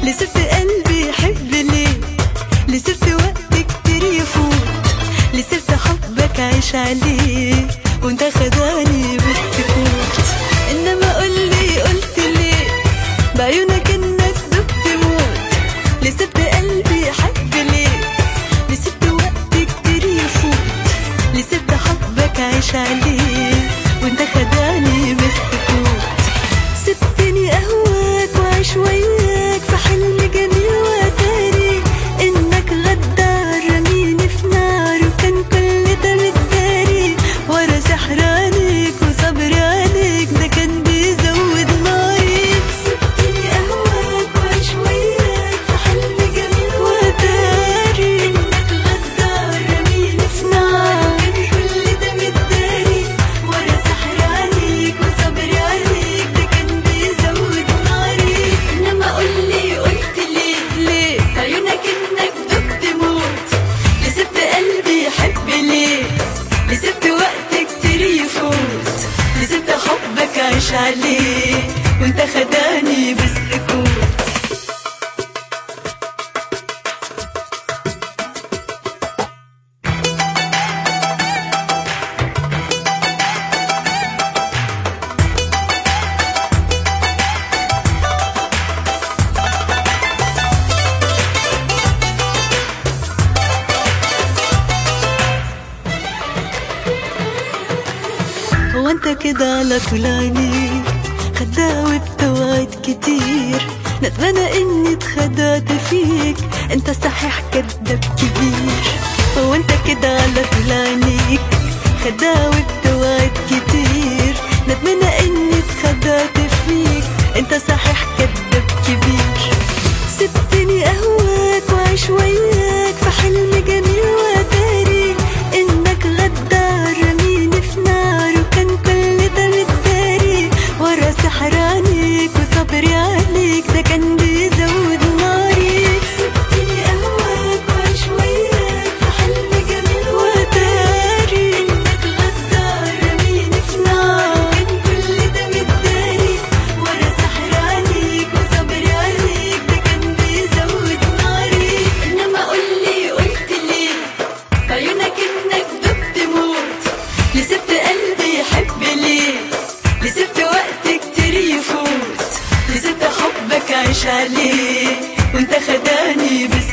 لسبت قلبي يحب ليه لسبت وقت كتير يفوت لسبت حبك عيش عليه وانت خداني بالسكوت انما قولي قلت ليه بعيونك انك دبت موت لسبت قلبي يحب ليه لسبت وقت كتير يفوت لسبت حبك عيش عليه وانت خداني بالسكوت سبتني اهواك وعيش وياك في حلم جميل واتاري انك غدار رميني في نار وكان كل ده متداري ورا سحر عليك وصبر عليك ده كان بيزود ناري سبتني اهواك وعيش وياك في حلم جميل واتاري انك غدار رميني في نار كان كل ده متداري ورا سحر عليك وصبر عليك ده كان بيزود ناري انما قولي قلت ليه ليه عيونك انك دبت موت لسبت قلبي يحب ليه لسبت وقت كتير يفوت لسبت حبك عيش عليه وانت خداني بالسكوت هو انت كده على طول عينيك خداوي بتوعد كتير ندمانة اني اتخدعت فيك انت صحيح كداب كبير هو انت كده على طول عينيك خداوي بتوعد كتير ندمانة اني اتخدعت فيك انت صحيح كداب كبير سبتني اهواك وعيش وياك في حلم جميل واتاري انك غدار رميني في نار وكان كل ده متداري ورا سحر عليك وصبري عليك ده كان بيزود ناري سبتني اهواك وعيش وياك في حلم جميل واتاري انك غدار رميني في نار كان كل ده متداري ورا سحر عليك وصبري عليك ده كان بيزود ناري انما قولي قلت ليه بعيونك انك دبت موت لسبت قلبي يحب ليه لسبت وقت كتير يفوت لسبت حبك عيش عليه وانت خداني بس